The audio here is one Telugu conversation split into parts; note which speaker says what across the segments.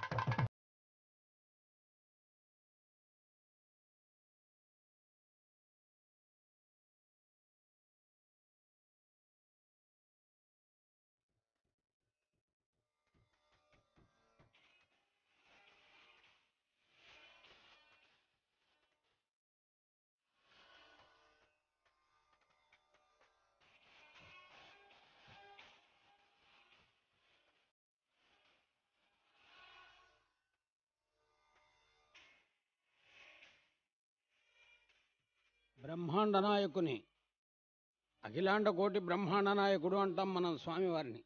Speaker 1: బ్రహ్మాండ నాయకుని అఖిలాండ కోటి బ్రహ్మాండ నాయకుడు అంటాం మనం స్వామివారిని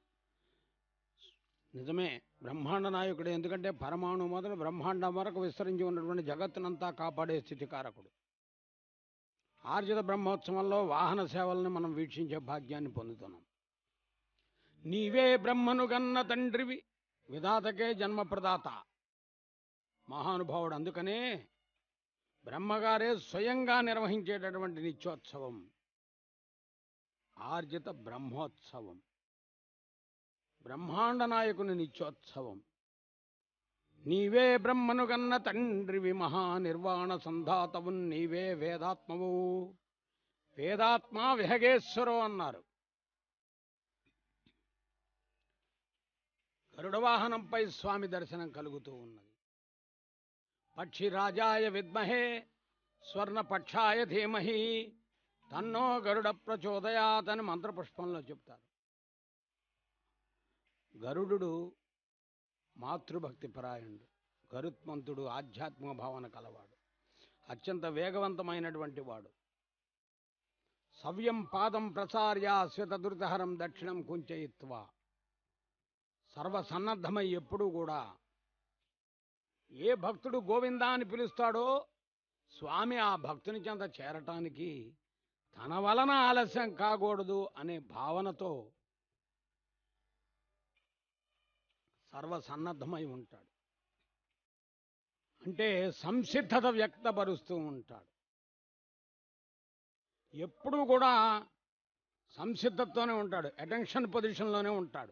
Speaker 1: నిజమే బ్రహ్మాండ నాయకుడు ఎందుకంటే పరమాణు మొదలు బ్రహ్మాండం వరకు విస్తరించి ఉన్నటువంటి జగత్తునంతా కాపాడే స్థితికారకుడు ఆర్జిత బ్రహ్మోత్సవంలో వాహన సేవలను మనం వీక్షించే భాగ్యాన్ని పొందుతున్నాం నీవే బ్రహ్మను గన్న తండ్రివి విధాతకే జన్మప్రదాత మహానుభావుడు అందుకనే బ్రహ్మగారే స్వయంగా నిర్వహించేటటువంటి నిత్యోత్సవం ఆర్జిత బ్రహ్మోత్సవం బ్రహ్మాండ నాయకుని నిత్యోత్సవం నీవే బ్రహ్మను గన్న తండ్రివి మహానిర్వాణ సంధాతవు నీవే వేదాత్మవు వేదాత్మ విహగేశ్వరో అన్నారు గరుడ వాహనంపై స్వామి దర్శనం కలుగుతూ ఉన్నది పక్షిరాజాయ విద్మహే స్వర్ణపక్షాయ ధీమహి తన్నో గరుడ ప్రచోదయాత్ అని మంత్రపుష్పంలో చెప్తారు గరుడు మాతృభక్తి పరాయణుడు గరుత్మంతుడు ఆధ్యాత్మిక భావన కలవాడు అత్యంత వేగవంతమైనటువంటి వాడు సవ్యం పాదం ప్రసార్య శ్వేతదురితహరం దక్షిణం కుంచయిత్వ సర్వసన్నద్ధమై ఎప్పుడూ కూడా ఏ భక్తుడు గోవిందా అని పిలుస్తాడో స్వామి ఆ భక్తుని చెంత చేరటానికి తన వలన ఆలస్యం కాకూడదు అనే భావనతో సర్వసన్నద్ధమై ఉంటాడు అంటే సంసిద్ధత వ్యక్తపరుస్తూ ఉంటాడు ఎప్పుడూ కూడా సంసిద్ధతతోనే ఉంటాడు అటెన్షన్ పొజిషన్లోనే ఉంటాడు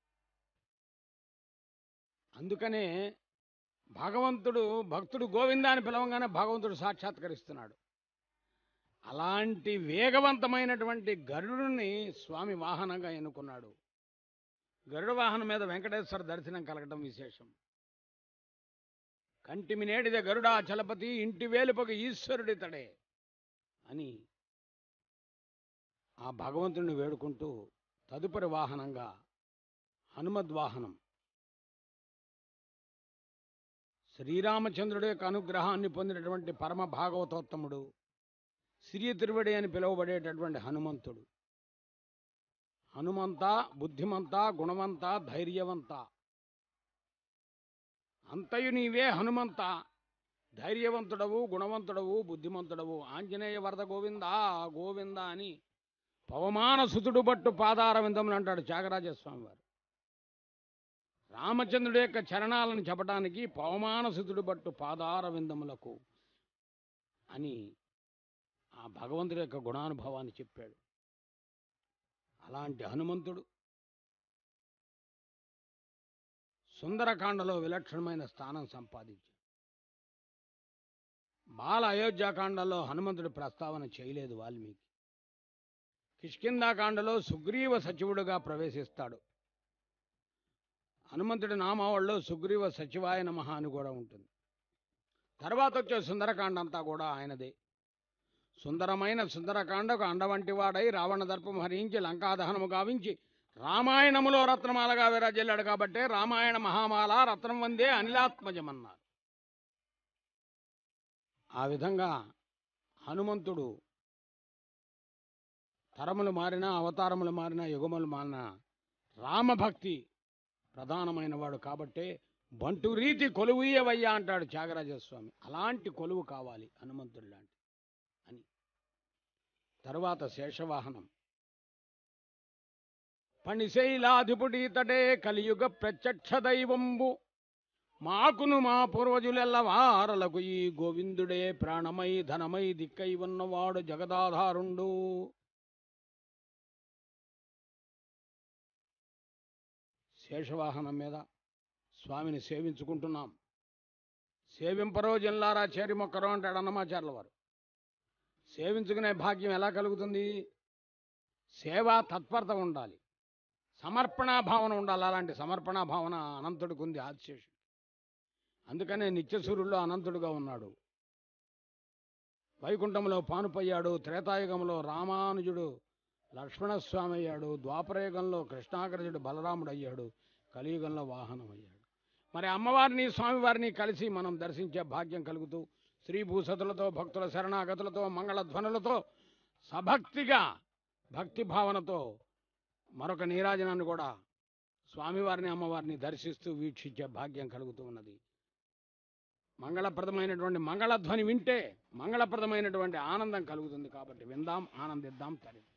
Speaker 1: అందుకనే భగవంతుడు భక్తుడు గోవిందా అని పిలవంగానే భగవంతుడు సాక్షాత్కరిస్తున్నాడు అలాంటి వేగవంతమైనటువంటి గరుడుని స్వామి వాహనంగా ఎన్నుకున్నాడు గరుడ వాహనం మీద వెంకటేశ్వర దర్శనం కలగటం విశేషం కంటిమి నేడిద గరుడా చలపతి ఇంటి వేలుపక ఈశ్వరుడితడే అని ఆ భగవంతుడిని వేడుకుంటూ తదుపరి వాహనంగా హనుమద్వాహనం శ్రీరామచంద్రుడి యొక్క అనుగ్రహాన్ని పొందినటువంటి పరమ భాగవతోత్తముడు సిరి తిరువడి అని పిలువబడేటటువంటి హనుమంతుడు హనుమంత బుద్ధిమంత గుణవంత ధైర్యవంత అంతయు నీవే హనుమంత ధైర్యవంతుడవు గుణవంతుడవు బుద్ధిమంతుడవు ఆంజనేయ వరద గోవిందా గోవింద అని పవమాన సుతుడు బట్టు పాదార విందములు అంటాడు త్యాగరాజస్వామి వారు రామచంద్రుడి యొక్క చరణాలను చెప్పడానికి పవమాన సుతుడు బట్టు పాదార విందములకు అని ఆ భగవంతుడి యొక్క గుణానుభవాన్ని చెప్పాడు అలాంటి హనుమంతుడు సుందరకాండలో విలక్షణమైన స్థానం సంపాదించాడు బాల అయోధ్యాకాండలో హనుమంతుడి ప్రస్తావన చేయలేదు వాల్మీకి కిష్కిందాకాండలో సుగ్రీవ సచివుడుగా ప్రవేశిస్తాడు హనుమంతుడి నామావళిలో సుగ్రీవ సచివాయ నమః అని కూడా ఉంటుంది తర్వాత వచ్చే సుందరకాండ అంతా కూడా ఆయనదే సుందరమైన సుందరకాండకు అండవంటి వాడై రావణ దర్పం హరించి లంకాదహనము గావించి రామాయణములో రత్నమాలగా విరాజిల్లాడు కాబట్టే రామాయణ మహామాల రత్నం వందే అనిలాత్మజమన్నారు ఆ విధంగా హనుమంతుడు తరములు మారినా అవతారములు మారినా యుగములు మారినా రామభక్తి ప్రధానమైన వాడు కాబట్టే బంటు రీతి కొలువుయ్యవయ్యా అంటాడు త్యాగరాజస్వామి అలాంటి కొలువు కావాలి హనుమంతుడు లాంటి అని తరువాత శేషవాహనం పణిశైలాధిపుడీతడే కలియుగ ప్రత్యక్ష దైవంబు మాకును మా పూర్వజులెల్ల వారలకు ఈ గోవిందుడే ప్రాణమై ధనమై దిక్కై ఉన్నవాడు జగదాధారుండు శేషవాహనం మీద స్వామిని సేవించుకుంటున్నాం సేవింపరో జిల్లారా చేరి మొక్కరో అంటాడు అన్నమాచార్ల వారు సేవించుకునే భాగ్యం ఎలా కలుగుతుంది సేవా తత్పరత ఉండాలి సమర్పణా భావన ఉండాలి అలాంటి సమర్పణా భావన అనంతుడికి ఉంది ఆదిశేషుడు అందుకనే నిత్యసూరుల్లో అనంతుడుగా ఉన్నాడు వైకుంఠంలో పానుపయ్యాడు త్రేతాయుగంలో రామానుజుడు లక్ష్మణస్వామి అయ్యాడు ద్వాపరయుగంలో కృష్ణాగ్రజుడు బలరాముడు అయ్యాడు కలియుగంలో వాహనం అయ్యాడు మరి అమ్మవారిని స్వామివారిని కలిసి మనం దర్శించే భాగ్యం కలుగుతూ స్త్రీ భూసతులతో భక్తుల శరణాగతులతో మంగళధ్వనులతో సభక్తిగా భక్తి భావనతో మరొక నీరాజనాన్ని కూడా స్వామివారిని అమ్మవారిని దర్శిస్తూ వీక్షించే భాగ్యం కలుగుతూ ఉన్నది మంగళప్రదమైనటువంటి మంగళధ్వని వింటే మంగళప్రదమైనటువంటి ఆనందం కలుగుతుంది కాబట్టి విందాం ఆనందిద్దాం తరి